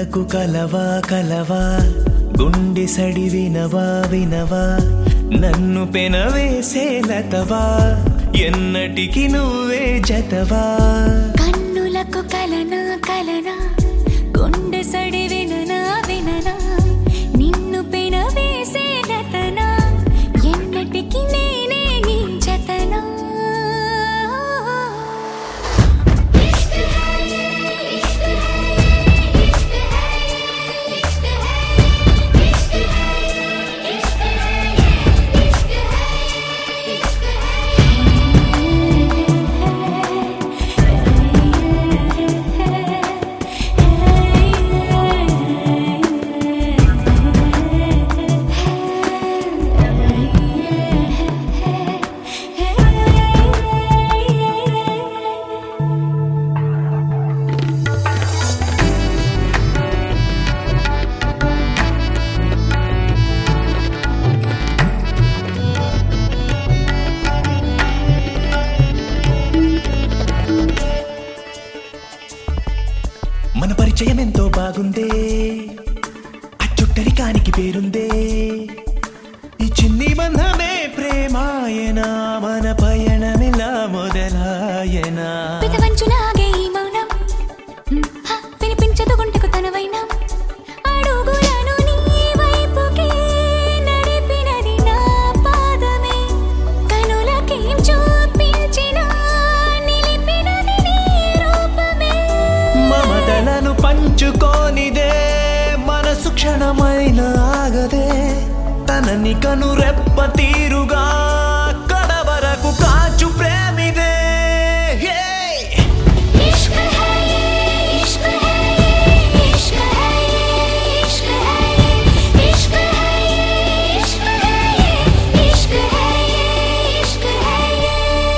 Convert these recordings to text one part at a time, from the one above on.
కన్నులకు కలవా కలవా గుండె సడి వినవా వినవా నన్ను పెనవేసే లతవా ఎన్నటికి నువ్వే జతవా కన్నులకు కలనా కలనా గుండె సడి విననా విననా నిన్ను పెన వేసే లతనా ఎన్నటికి నేనే నీ జతనా మన పరిచయం ఎంతో బాగుందే అచ్చుట్టరికానికి పేరుందే ఈ చిన్ని బంధమే ప్రేమాయనా మన పయనమిలా మొదలాయనా పెదవంచులాగే ఈ మౌనం మ్, హ, వినిపించదు గుండెకు తనవైన అడుగులను నీ వైపుకే నడిపినది నా పాదమే కనులకేం చూపించినా నిలిపినది నీ రూపమే మమతలను పంచుకోనిదే మనసు క్షణమైన ఆగదే తనని కను రెప్ప తీరుగా కడవరకు కాచు ప్రేమిదే హే! इश्क है ये इश्क है ये इश्क है ये इश्क है ये इश्क है ये इश्क है ये इश्क है ये इश्क है ये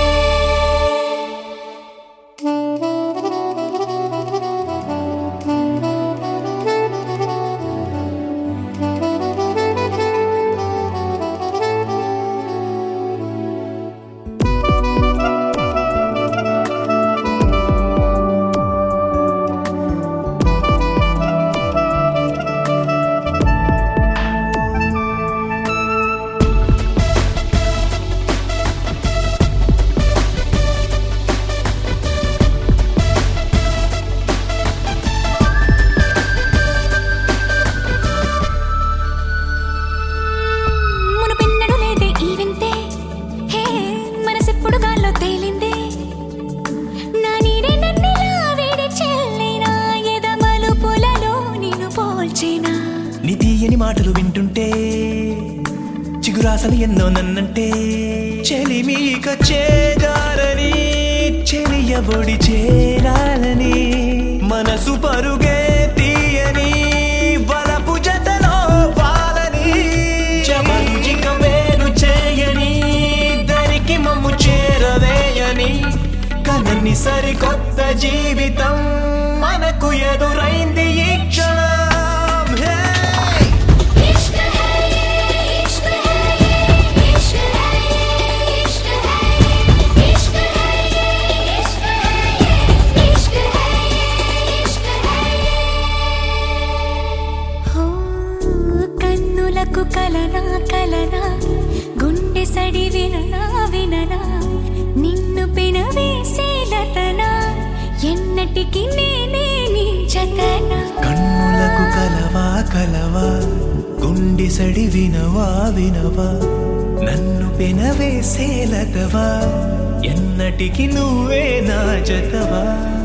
మునుపెన్నడు లేదే ఈ వింతే హే మనసెప్పుడు గాల్లో తేలిందే నా నీడే నన్నిలా వేడి చెల్లినా ఎదమలు పొలలో నిన్ను పోల్చినా నీ తీయని మాటలు వింటుంటే చిగురాసలు ఎన్నో నన్నంటే చెలిమీక చేదారని చెలియబొడి చేరాలని మనసు పరుగే తీయని వలపు జతలో వాలని చమరుజిక వేరు చేయని దరికి మమ్ము చేరవేయని కనని సరికొత్త జీవితం మనకు ఎదురైంది ఈ క్షణం హే इश्क है ये इश्क है ये इश्क है ये इश्क है ये इश्क है ये इश्क है ये इश्क है ये इश्क है हो కన్నులకు కలనా కలనా గుండె సడి విననా విననా నిన్ను పినవేసే లతనా ఎన్నటికి నేనే నీ జతనా కన్నులకు కలవా కలవా గుండె సడి వినవా వినవా నన్ను పెనవేసేలతవా ఎన్నటికి నువ్వే నా జతవా